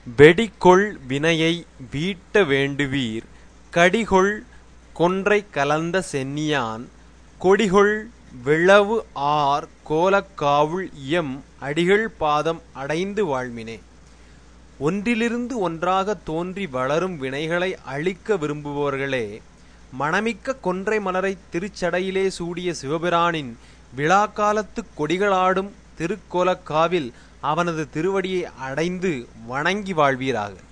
வெடிகொள் வினையை வீட்ட வேண்டுவீர் கடிகொள் கொன்றை கலந்த சென்னியான் கொடிகொள் விழவு ஆர் கோலக் காவுள் எம் அடிகள் பாதம் அடைந்து வாழ்மினே. ஒன்றிலிருந்து ஒன்றாகத் தோன்றி வளரும் வினைகளை அழிக்க விரும்புபவர்களே மணமிக்க கொன்றை மலரைத் திருச்சடையிலே சூடிய சிவபிரானின் விழாக்காலத்துக் கொடிகளாடும் திருக்கோலக்காவில் அவனது திருவடியை அடைந்து வணங்கி வாழ்வீராக.